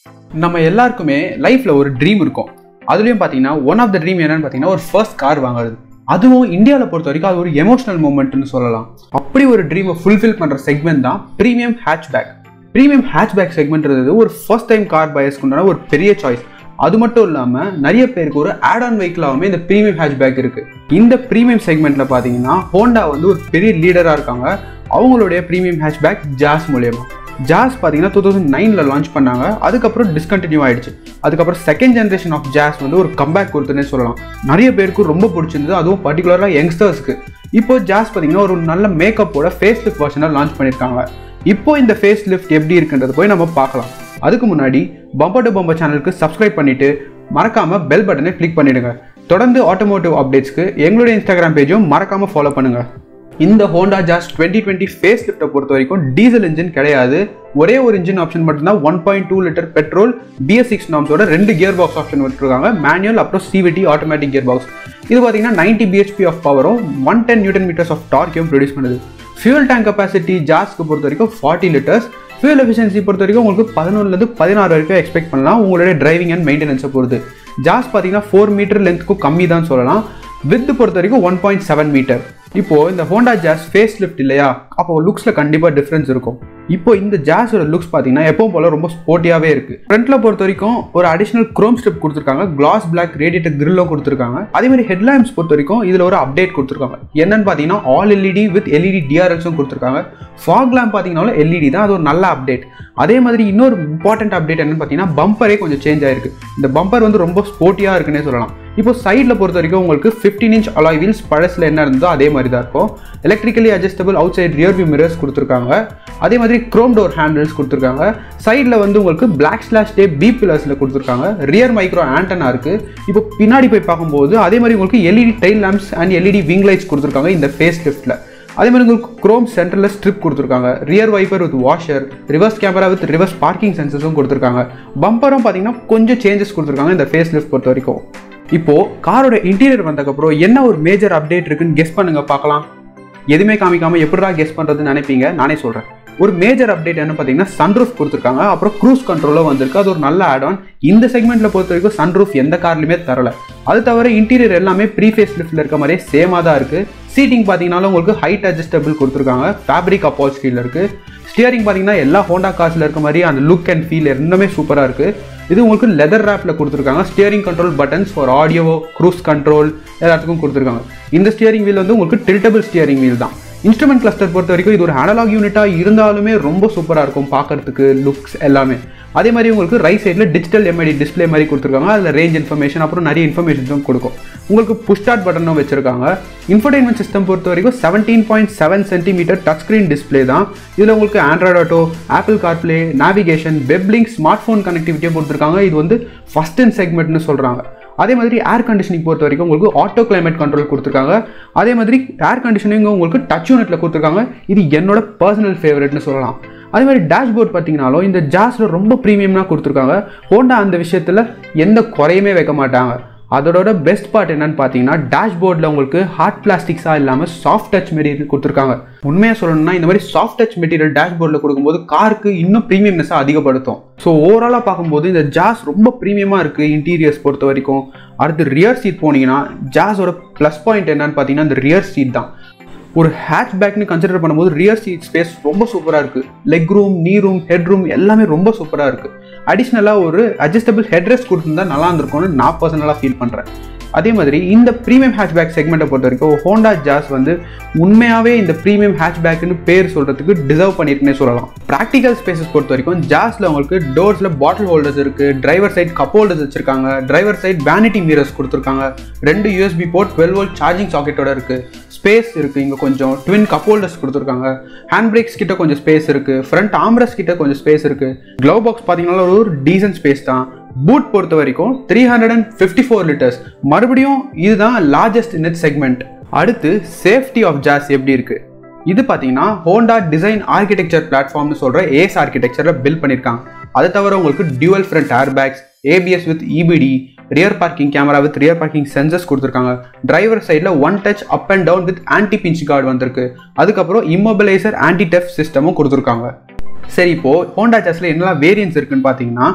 நம்ம எல்லாருக்குமே லைஃப்ல ஒரு ட்ரீம் இருக்கும் அதுலயும் பாத்தீங்கன்னா ஒன் ஆஃப் த ட்ரீம் என்னன்னு பாத்தீங்கன்னா ஒரு ஃபர்ஸ்ட் கார் வாங்குறது அதுவும் இந்தியாவில் பொறுத்த வரைக்கும் அது ஒரு எமோஷனல் மூமெண்ட்னு சொல்லலாம் அப்படி ஒரு ட்ரீமை ஃபுல்ஃபில் பண்ற செக்மெண்ட் தான் ப்ரீமியம் ஹேட்ச்பேக் ப்ரீமியம் ஹேட்ச்பேக் செக்மெண்ட்றது ஒரு ஃபர்ஸ்ட் டைம் கார் பயஸ்க்கு உண்டான ஒரு பெரிய சாய்ஸ் அது மட்டும் இல்லாமல் நிறைய பேருக்கு ஒரு ஆட் ஆன் வெஹிக்கிளாகவுமே இந்த ப்ரீமியம் ஹேட்ச்பேக் இருக்கு இந்த ப்ரீமியம் செக்மெண்ட்ல பார்த்தீங்கன்னா ஹோண்டா வந்து ஒரு பெரிய லீடராக இருக்காங்க அவங்களுடைய ப்ரீமியம் ஹேட்ச்பேக் ஜாஸ் மூலியமா ஜாஸ் பார்த்தீங்கன்னா டூ தௌசண்ட் நைனில் லான்ச் பண்ணாங்க அதுக்கப்புறம் டிஸ்கண்டினியூ ஆயிடுச்சு அதுக்கப்புறம் செகண்ட் ஜென்ரேஷன் ஆஃப் ஜாஸ் வந்து ஒரு கம்பேக் கொடுத்துனே சொல்லலாம் நிறைய பேருக்கு ரொம்ப பிடிச்சிருந்தது அதுவும் பர்டிகுலராக யங்ஸ்டர்ஸ்க்கு இப்போ ஜாஸ் பார்த்தீங்கன்னா ஒரு நல்ல மேக்கப்போட ஃபேஸ் லிஃப்ட் வெர்ஷனை லான்ச் பண்ணியிருக்காங்க இப்போ இந்த ஃபேஸ் லிஃப்ட் எப்படி இருக்குன்றது போய் நம்ம பார்க்கலாம் அதுக்கு முன்னாடி பம்பர் டு பம்பர் சேனலுக்கு சப்ஸ்கிரைப் பண்ணிட்டு மறக்காம பெல் பட்டனை கிளிக் பண்ணிடுங்க தொடர்ந்து ஆட்டோமோட்டிவ் அப்டேட்ஸ்க்கு எங்களுடைய இன்ஸ்டாகிராம் பேஜும் மறக்காம ஃபாலோ பண்ணுங்க இந்த Honda Jazz twenty twenty face லிஃப்ட்டை பொறுத்த வரைக்கும் டீசல் இன்ஜின் கிடையாது ஒரே ஒரு இன்ஜின் ஆப்ஷன் மட்டும்தான் one point two litre petrol BS six நாம்ஸோட ரெண்டு கியர் பாக்ஸ் ஆப்ஷன் விட்டுருக்காங்க மேனுவல் அப்புறம் சிவிடி ஆட்டோமேட்டிக் கியர் பாக்ஸ் இது பார்த்தீங்கன்னா நைன்டி பிஹெச்பி ஆஃப் பவரும் one ten newton metres of டார்க்கையும் ப்ரொடியூஸ் பண்ணுது ஃபியூல் டேங்க் கெப்பாசிட்டி ஜாஸ்க்கு பொறுத்த வரைக்கும் ஃபார்ட்டி லிட்டர்ஸ் ஃபியூல் எஃபிஷியன்சி பொறுத்த வரைக்கும் உங்களுக்கு பதினொன்றுலேருந்து பதினாறு வரைக்கும் எக்ஸ்பெக்ட் பண்ணலாம் உங்களுடைய டிரைவிங் அண்ட் மெயின்டெனன்ஸை பொறுத்து ஜாஸ் பார்த்தீங்கன்னா ஃபோர் மீட்டர் லென்த்துக்கும் கம்மி தான் சொல்லலாம் வித் பொறுத்த வரைக்கும் ஒன் பாயிண்ட் செவன் மீட்டர் இப்போ இந்த ஹோண்டா ஜாஸ் ஃபேஸ் லிஃப்ட் இல்லையா அப்போ லுக்ஸ்ல கண்டிப்பா டிஃபரன்ஸ் இருக்கும் இப்போ இந்த ஜாஸோட லுக்ஸ் பார்த்தீங்கன்னா எப்பவும் போல ரொம்ப ஸ்போர்ட்டியாவே இருக்கு ஃப்ரண்ட்ல பொறுத்த வரைக்கும் ஒரு அடிஷனல் குரோம் ஸ்ட்ரிப் கொடுத்துருக்காங்க கிளாஸ் பிளாக் ரேடியேட்டர் கிரில்லும் கொடுத்துருக்காங்க அதே மாதிரி ஹெட்லாம்ப்ஸ் பொறுத்த வரைக்கும் இதுல ஒரு அப்டேட் கொடுத்துருக்காங்க என்னன்னு பார்த்தீங்கன்னா ஆல் எல்இடி வித் எல்இடி டிஆர்எல்ஸும் கொடுத்துருக்காங்க ஃபாக் லேம்ப் பார்த்தீங்கன்னாலும் எல்இடி தான் அது ஒரு நல்ல அப்டேட் அதே மாதிரி இன்னொரு இம்பார்ட்டன்ட் அப்டேட் என்னன்னு பார்த்தீங்கன்னா பம்பரே கொஞ்சம் சேஞ்ச் ஆயிருக்கு இந்த பம்பர் வந்து ரொம்ப ஸ்போர்ட்டியா இருக்குன்னே சொல்லலாம் இப்போ சைடில் பொறுத்த வரைக்கும் உங்களுக்கு ஃபிஃப்டீன் இன்ச் அலாய் வீல்ஸ் பழசில் என்ன இருந்ததோ அதே மாதிரி தான் இருக்கும் electrically adjustable outside rear view mirrors கொடுத்துருக்காங்க அதே மாதிரி க்ரோம் டோர் ஹேண்டில்ஸ் கொடுத்துருக்காங்க சைடில் வந்து உங்களுக்கு பிளாக் ஸ்லாஷ் டேப் பி பில்லர்ஸில் கொடுத்துருக்காங்க ரியர் மைக்ரோ ஆண்டனா இருக்குது இப்போ பின்னாடி போய் பார்க்கும்போது அதே மாதிரி உங்களுக்கு LED tail lamps and LED wing lights கொடுத்துருக்காங்க இந்த ஃபேஸ் லிஃப்ட்டில் அதே மாதிரி உங்களுக்கு குரோம் சென்டரில் ஸ்ட்ரிப் கொடுத்துருக்காங்க rear wiper with washer reverse camera with reverse parking சென்சஸும் கொடுத்துருக்காங்க பம்பரும் பார்த்தீங்கன்னா கொஞ்சம் சேஞ்சஸ் கொடுத்துருக்காங்க இந்த ஃபேஸ் லிஃப்ட் பொறுத்த வரைக்கும் இப்போ காரோட இன்டீரியர் வந்ததுக்கப்புறம் என்ன ஒரு மேஜர் அப்டேட் இருக்குன்னு கெஸ் பண்ணுங்க பார்க்கலாம் எதுவுமே காமிக்காம எப்படிடா கெஸ் பண்றதுன்னு நினைப்பீங்க நானே சொல்றேன் ஒரு மேஜர் அப்டேட் என்ன பார்த்தீங்கன்னா சன்ரூஃப் கொடுத்துருக்காங்க அப்புறம் க்ரூஸ் கண்ட்ரோலும் வந்திருக்கு அது ஒரு நல்ல ஆட் ஆன் இந்த செக்மெண்ட்ல பொறுத்த வரைக்கும் சன்ரூஃப் எந்த கார்லையுமே தரல அது தவிர இன்டீரியர் எல்லாமே ப்ரீஃபேஸ் லிஃப்ட்ல இருக்க மாதிரியே சேமாக தான் இருக்கு சீட்டிங் பார்த்தீங்கன்னாலும் உங்களுக்கு ஹைட் அட்ஜஸ்டபிள் கொடுத்துருக்காங்க ஃபேப்ரிக் அப்பால்ஸ்டியில் இருக்கு ஸ்டியரிங் பார்த்தீங்கன்னா எல்லா ஹோண்டா கார்ஸில் இருக்க மாதிரி அந்த லுக் அண்ட் ஃபீல் எல்லாமே சூப்பராக இருக்கு இது உங்களுக்கு லெதர் ரேப்பில் கொடுத்துருக்காங்க steering control buttons for audio cruise control எல்லாத்துக்கும் கொடுத்துருக்காங்க இந்த ஸ்டியரிங் வீல் வந்து உங்களுக்கு டில்டபிள் ஸ்டியரிங் வீல் தான் இன்ஸ்ட்ருமெண்ட் கிளஸ்டர் பொறுத்த வரைக்கும் இது ஒரு அனலாக் யூனிட்டாக இருந்தாலுமே ரொம்ப சூப்பராக இருக்கும் பார்க்கறதுக்கு லுக்ஸ் எல்லாமே அதே மாதிரி உங்களுக்கு ரைட் சைடில் டிஜிட்டல் எம்ஐடி டிஸ்பிளே மாதிரி கொடுத்துருக்காங்க அதில் ரேஞ்ச் இன்ஃபர்மேஷன் அப்புறம் நிறைய இன்ஃபர்மேஷன்ஸும் கொடுக்கும் உங்களுக்கு புஷ் ஸ்டார்ட் பட்டனும் வச்சிருக்காங்க இன்ஃபர்டைன்மெண்ட் சிஸ்டம் பொறுத்த வரைக்கும் seventeen point seven centimetre touch screen display தான் இதில் உங்களுக்கு Android Auto Apple CarPlay navigation weblink smart phone கனெக்டிவிட்டியும் கொடுத்துருக்காங்க இது வந்து ஃபஸ்ட் இன் செக்மெண்ட்னு சொல்கிறாங்க அதே மாதிரி ஏர் கண்டிஷனிங் பொறுத்த வரைக்கும் உங்களுக்கு ஆட்டோ கிளைமேட் கண்ட்ரோல் கொடுத்துருக்காங்க அதே மாதிரி ஏர் கண்டிஷனிங் உங்களுக்கு டச் யூனிட்ல கொடுத்துருக்காங்க இது என்னோட பர்சனல் ஃபேவரட்னு சொல்லலாம் அதே மாதிரி டேஷ்போர்ட் பார்த்தீங்கனாலும் இந்த ஜாஸில் ரொம்ப ப்ரீமியம்னா கொடுத்துருக்காங்க ஹோண்டா அந்த விஷயத்தில் எந்த குறையுமே வைக்க மாட்டாங்க அதோட பெஸ்ட் பார்ட் என்னன்னு பார்த்தீங்கன்னா டேஷ்போர்டில் உங்களுக்கு ஹார்ட் பிளாஸ்டிக்ஸாக இல்லாமல் சாஃப்ட் டச் மெட்டீரியல் கொடுத்துருக்காங்க உண்மையாக சொல்லணும்னா இந்த மாதிரி சாஃப்ட் டச் மெட்டீரியல் டேஷ்போர்டில் கொடுக்கும்போது காருக்கு இன்னும் ப்ரீமியம்னஸாக அதிகப்படுத்தும் ஸோ ஓவராலாக பார்க்கும்போது இந்த ஜாஸ் ரொம்ப ப்ரீமியமாக இருக்குது இன்டீரியர்ஸ் பொறுத்த வரைக்கும் அடுத்து ரியர் சீட் போனீங்கன்னா ஜாஸோட ப்ளஸ் பாயிண்ட் என்னன்னு பார்த்தீங்கன்னா இந்த ரியர் சீட் தான் ஒரு ஹேட்ச் பேக்னு கன்சிடர் பண்ணும்போது ரியர் சீட் ஸ்பேஸ் ரொம்ப சூப்பராக இருக்குது leg room knee room head room எல்லாமே ரொம்ப சூப்பராக இருக்குது அடிஷ்னலாக ஒரு அட்ஜஸ்டபிள் ஹெட்ரெஸ்ட் கொடுத்துருந்தா நல்லா இருந்திருக்கும்னு நான் பர்சனலாக ஃபீல் பண்ணுறேன் அதே மாதிரி இந்த ப்ரீமியம் ஹேட்ச்பேக் செக்மெண்ட்டை பொறுத்த வரைக்கும் ஹோண்டா ஜாஸ் வந்து உண்மையாகவே இந்த ப்ரீமியம் ஹேட்ச்பேக்னு பேர் சொல்கிறதுக்கு டிசர்வ் பண்ணியிருக்குன்னே சொல்லலாம் ப்ராக்டிக்கல் ஸ்பேசஸ் பொறுத்த வரைக்கும் ஜாஸில் உங்களுக்கு டோர்ஸில் பாட்டில் ஹோல்டர்ஸ் இருக்குது டிரைவர் சைட் கப் ஹோல்டர்ஸ் வச்சிருக்காங்க டிரைவர் சைட் வேனிட்டி மிரர்ஸ் கொடுத்துருக்காங்க ரெண்டு USB port twelve volt charging சாக்கெட்டோட இருக்குது ஸ்பேஸ் இருக்குது இங்கே கொஞ்சம் ட்வின் கப் ஹோல்டர்ஸ் கொடுத்துருக்காங்க ஹேண்ட் பிரேக்ஸ் கிட்ட கொஞ்சம் ஸ்பேஸ் இருக்குது ஃப்ரண்ட் ஆம்ரஸ் கிட்ட கொஞ்சம் ஸ்பேஸ் இருக்குது க்ளவ் பாக்ஸ் பார்த்தீங்கன்னா ஒரு டீசன்ட் ஸ்பேஸ் தான் பூட் பொறுத்த வரைக்கும் three hundred and fifty four litres மறுபடியும் இதுதான் லார்ஜஸ்ட் நெட் செக்மெண்ட் அடுத்து சேஃப்டி ஆஃப் ஜாஸ் எப்படி இருக்கு இது பார்த்தீங்கன்னா ஹோண்டா டிசைன் ஆர்கிடெக்சர் பிளாட்ஃபார்ம்னு சொல்கிற ஏஎஸ் ஆர்கிடெக்சரில் பில்ட் பண்ணியிருக்காங்க அது தவிர உங்களுக்கு dual front air bags ABS with EBD rear parking camera with rear parking sensors கொடுத்துருக்காங்க டிரைவர் சைடில் one touch up and down with anti pinch guard வந்திருக்கு அதுக்கப்புறம் இம்மொபிலைசர் ஆன்டி டெஃப் சிஸ்டமும் கொடுத்துருக்காங்க சரி இப்போ ஹோண்டா ஜாஸில் என்னெல்லாம் வேரியன்ஸ் இருக்குன்னு பார்த்தீங்கன்னா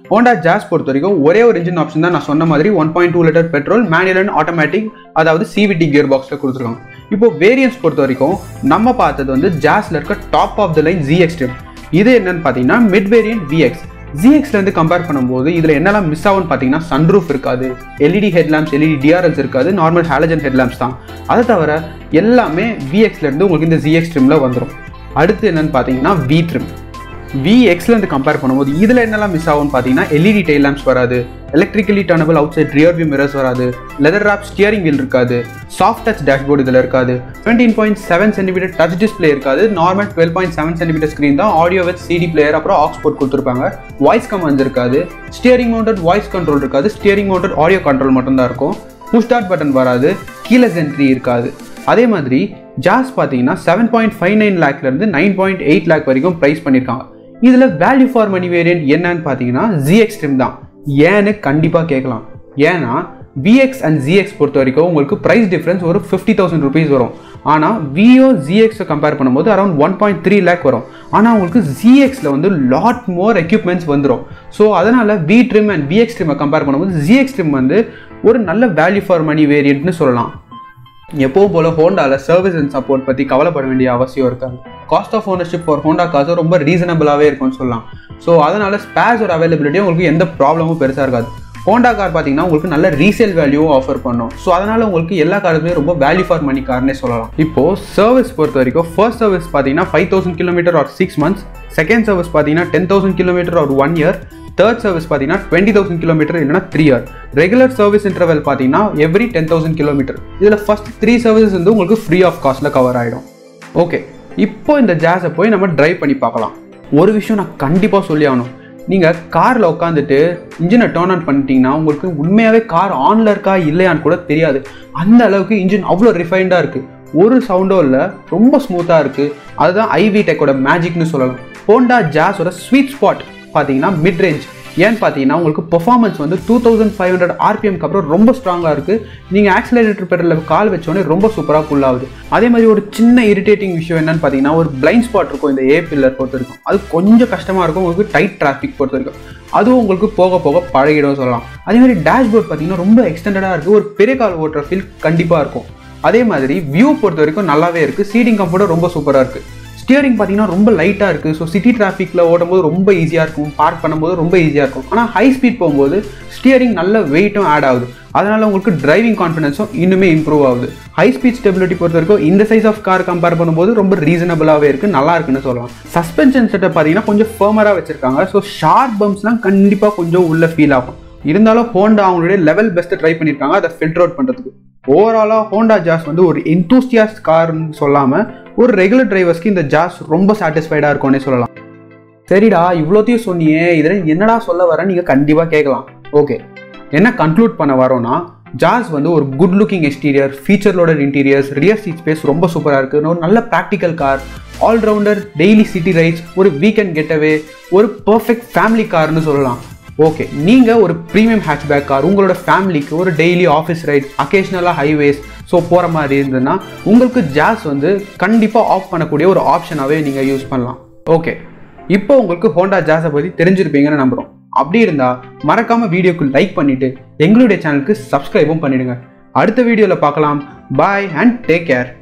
ஹோண்டா ஜாஸ் பொறுத்த வரைக்கும் ஒரே ஒரு இன்ஜின் ஆப்ஷன் தான் நான் சொன்ன மாதிரி one point two litre petrol manual and automatic அதாவது சிவிடி கியர் பாக்ஸில் கொடுத்துருக்காங்க இப்போ வேரியன்ஸ் பொறுத்த வரைக்கும் நம்ம பார்த்தது வந்து ஜாஸ்ல இருக்க top of the line Z X trim இது என்னன்னு பார்த்தீங்கன்னா மிட் வேரியன்ட் விஎக்ஸ் ஜிஎக்ஸ்ல இருந்து கம்பேர் பண்ணும்போது இதுல என்னெல்லாம் மிஸ் ஆகும்னு பார்த்தீங்கன்னா சன்ரூஃப் இருக்காது எல்இடி ஹெட்லாம்ப்ஸ் எல்இடி டிஆர்எல்ஸ் இருக்காது நார்மல் ஹாலஜன் ஹெட்லாம்ப்ஸ் தான் அதை தவிர எல்லாமே விஎக்ஸ்ல இருந்து உங்களுக்கு இந்த ஜிஎக்ஸ் ட்ரிம்ல வந்துடும் அடுத்து என்னன்னு பார்த்தீங்கன்னா வி ட்ரிம் விஎக்ஸ்ல இருந்து கம்பேர் பண்ணும்போது இதுல என்னெல்லாம் மிஸ் ஆகும்னு பார்த்தீங்கன்னா எல்இடி டெய்ல் லேம்ப்ஸ் வராது electrically turnable outside rear view mirrors வராது லெதர் ராப் ஸ்டியரிங் வீல் இருக்காது சாஃப்ட் டச் டேஷ்போர்டு இதில் இருக்காது twenty point seven centimetre touch display இருக்காது normal twelve point seven centimetre screen தான் ஆடியோ வித் சிடி பிளேயர் அப்புறம் aux port கொடுத்துருப்பாங்க voice commands இருக்காது steering mounted voice control இருக்காது ஸ்டியரிங் மவுண்டட் ஆடியோ கண்ட்ரோல் மட்டும் தான் இருக்கும் புஷ் ஸ்டார்ட் பட்டன் வராது கீழே என்ட்ரி இருக்காது அதே மாதிரி ஜாஸ் பார்த்தீங்கன்னா செவன் பாயிண்ட் ஃபைவ் நைன் லேக்லேருந்து நைன் பாயிண்ட் எயிட் லேக் வரைக்கும் ப்ரைஸ் பண்ணியிருக்காங்க இதில் வேல்யூ ஃபார் மணி வேரியன்ட் என்னன்னு பார்த்தீங்கன்னா ஜிஎக்ஸ் ட்ரிம் தான் ஏன்னு கண்டிப்பாக கேட்கலாம் ஏன்னா விஎக்ஸ் அண்ட் ஜிஎக்ஸ் பொறுத்த வரைக்கும் உங்களுக்கு ப்ரைஸ் டிஃப்ரென்ஸ் ஒரு ஃபிஃப்டி தௌசண்ட் ருபீஸ் வரும் ஆனால் விஓ ஜிஎக்ஸை கம்பேர் பண்ணும்போது around one point three lakh வரும் ஆனால் உங்களுக்கு ஜிஎக்ஸில் வந்து லாட் மோர் எக்யூப்மெண்ட்ஸ் வந்துடும் ஸோ அதனால் வி ட்ரிம் அண்ட் விஎக்ஸ் ட்ரிம்மை கம்பேர் பண்ணும்போது ஜிஎக்ஸ் ட்ரிம் வந்து ஒரு நல்ல வேல்யூ ஃபார் மணி வேரியன்ட்னு சொல்லலாம் எப்போவும் போல ஹோண்டாவில் சர்வீஸ் அண்ட் சப்போர்ட் பற்றி கவலைப்பட வேண்டிய அவசியம் இருக்காது cost of ownership for Honda காசு ரொம்ப ரீசனபிளாகவே இருக்கும்னு சொல்லலாம் ஸோ அதனால் ஸ்பேர்ஸோட அவைலபிலிட்டியும் உங்களுக்கு எந்த ப்ராப்ளமும் பெருசாக இருக்காது ஹோண்டா கார் பார்த்தீங்கன்னா உங்களுக்கு நல்ல ரீசேல் வேல்யூவும் ஆஃபர் பண்ணும் ஸோ அதனால் உங்களுக்கு எல்லா காருமே ரொம்ப வேல்யூ ஃபார் மணி கார்னே சொல்லலாம் இப்போது சர்வீஸ் பொறுத்த வரைக்கும் ஃபர்ஸ்ட் சர்வீஸ் பார்த்தீங்கன்னா five thousand kilometre or six months second service பார்த்தீங்கன்னா ten thousand kilometre or one year third service பார்த்தீங்கன்னா டுவெண்ட்டி தௌசண்ட் கிலோமீட்டர் இல்லைனா three year regular service interval பார்த்தீங்கன்னா every ten thousand kilometre இதில் first three services வந்து உங்களுக்கு free of காஸ்ட்டில் cover ஆகிடும் okay இப்போ இந்த ஜாஸை போய் நம்ம ட்ரைவ் பண்ணி பார்க்கலாம் ஒரு விஷயம் நான் கண்டிப்பாக சொல்லி ஆகணும் நீங்கள் காரில் உட்காந்துட்டு இன்ஜினை டேர்ன் ஆன் பண்ணிட்டீங்கன்னா உங்களுக்கு உண்மையாகவே கார் ஆனில் இருக்கா இல்லையான்னு கூட தெரியாது அந்த அளவுக்கு இன்ஜின் அவ்வளோ ரிஃபைண்டாக இருக்குது ஒரு சவுண்டும் இல்லை ரொம்ப ஸ்மூத்தாக இருக்குது அதுதான் ஐவி டெக்கோட மேஜிக்னு சொல்லலாம் ஹோண்டா ஜாஸோட ஸ்வீட் ஸ்பாட் பார்த்தீங்கன்னா மிட் ரேஞ்ச் ஏன்னு பார்த்தீங்கன்னா உங்களுக்கு பெர்ஃபார்மன்ஸ் வந்து டூ தௌசண்ட் ஃபைவ் ஹண்ட்ரட் ஆர்பிஎம்க்கு அப்புறம் ரொம்ப ஸ்ட்ராங்காக இருக்குது நீங்கள் ஆக்சிலேட்டர் பெடலில் கால் வச்சோடனே ரொம்ப சூப்பராக புல் ஆகுது அதே மாதிரி ஒரு சின்ன இரிட்டேட்டிங் விஷயம் என்னன்னு பார்த்தீங்கன்னா ஒரு பிளைண்ட் ஸ்பாட் இருக்கும் இந்த ஏ பில்லர் பொறுத்த வரைக்கும் அது கொஞ்சம் கஷ்டமாக இருக்கும் உங்களுக்கு டைட் டிராஃபிக் பொறுத்த வரைக்கும் அதுவும் உங்களுக்கு போக போக பழகிடும் சொல்லலாம் அதே மாதிரி டேஷ்போர்ட் பார்த்தீங்கன்னா ரொம்ப எக்ஸ்டெண்டடாக இருக்குது ஒரு பெரிய கால் ஓட்டுற ஃபீல் கண்டிப்பாக இருக்கும் அதே மாதிரி வியூ பொறுத்த வரைக்கும் நல்லாவே இருக்குது சீட்டிங் கம்ஃபர்ட்டும் ரொம்ப சூப்பராக இருக்குது ஸ்டியரிங் பார்த்தீங்கன்னா ரொம்ப லைட்டாக இருக்குது ஸோ சிட்டி டிராஃபிக்கில் ஓடும்போது ரொம்ப ஈஸியாக இருக்கும் பார்க் பண்ணும்போது ரொம்ப ஈஸியாக இருக்கும் ஆனால் ஹை ஸ்பீட் போகும்போது ஸ்டியரிங் நல்ல வெயிட்டும் ஆட் ஆகுது அதனால் உங்களுக்கு டிரைவிங் கான்ஃபிடன்ஸும் இன்னுமே இம்ப்ரூவ் ஆகுது ஹை ஸ்பீட் ஸ்டெபிலிட்டி பொறுத்த வரைக்கும் இந்த சைஸ் ஆஃப் கார் கம்பேர் பண்ணும்போது ரொம்ப ரீசனபிளாகவே இருக்குது நல்லா இருக்குன்னு சொல்லலாம் சஸ்பென்ஷன் செட்டப் பார்த்தீங்கன்னா கொஞ்சம் ஃபர்மராக வச்சிருக்காங்க ஸோ ஷார்ப் பம்ப்ஸ்லாம் கண்டிப்பாக கொஞ்சம் உள்ள ஃபீல் ஆகும் இருந்தாலும் ஹோண்டா அவங்களுடைய லெவல் பெஸ்ட்டு ட்ரை பண்ணியிருக்காங்க அதை ஃபில்டர் அவுட் பண்ணுறதுக்கு ஓவராலாக ஹோண்டா ஜாஸ் வந்து ஒரு என்தூசியாஸ்ட் கார்னு சொல்லாமல் ஒரு ரெகுலர் டிரைவர்ஸ்க்கு இந்த ஜாஸ் ரொம்ப சாட்டிஸ்ஃபைடாக இருக்கும்னே சொல்லலாம் சரிடா இவ்வளோத்தையும் சொன்னியே இதில் என்னடா சொல்ல வர நீங்கள் கண்டிப்பாக கேட்கலாம் ஓகே என்ன கன்க்ளூட் பண்ண வரோன்னா ஜாஸ் வந்து ஒரு குட் லுக்கிங் எக்ஸ்டீரியர் ஃபீச்சர்லோட இன்டீரியர்ஸ் ரியர் சீட் ஸ்பேஸ் ரொம்ப சூப்பராக இருக்குது ஒரு நல்ல practical car allrounder daily city rides ஒரு வீக்கெண்ட் கெட்டவே ஒரு பர்ஃபெக்ட் ஃபேமிலி கார்னு சொல்லலாம் ஓகே நீங்கள் ஒரு ப்ரீமியம் ஹேட்ச்பேக் கார் உங்களோட ஃபேமிலிக்கு ஒரு டெய்லி ஆஃபீஸ் ரைட் அக்கேஷ்னலாக ஹைவேஸ் ஸோ போகிற மாதிரி இருந்ததுன்னா உங்களுக்கு ஜாஸ் வந்து கண்டிப்பாக ஆஃப் பண்ணக்கூடிய ஒரு ஆப்ஷனாகவே நீங்கள் யூஸ் பண்ணலாம் ஓகே இப்போ உங்களுக்கு ஹோண்டா ஜாஸை பற்றி தெரிஞ்சிருப்பீங்கன்னு நம்புகிறோம் அப்படி இருந்தால் மறக்காமல் வீடியோக்கு லைக் பண்ணிவிட்டு எங்களுடைய சேனலுக்கு சப்ஸ்கிரைபும் பண்ணிடுங்க அடுத்த வீடியோவில் பார்க்கலாம் பாய் அண்ட் டேக் கேர்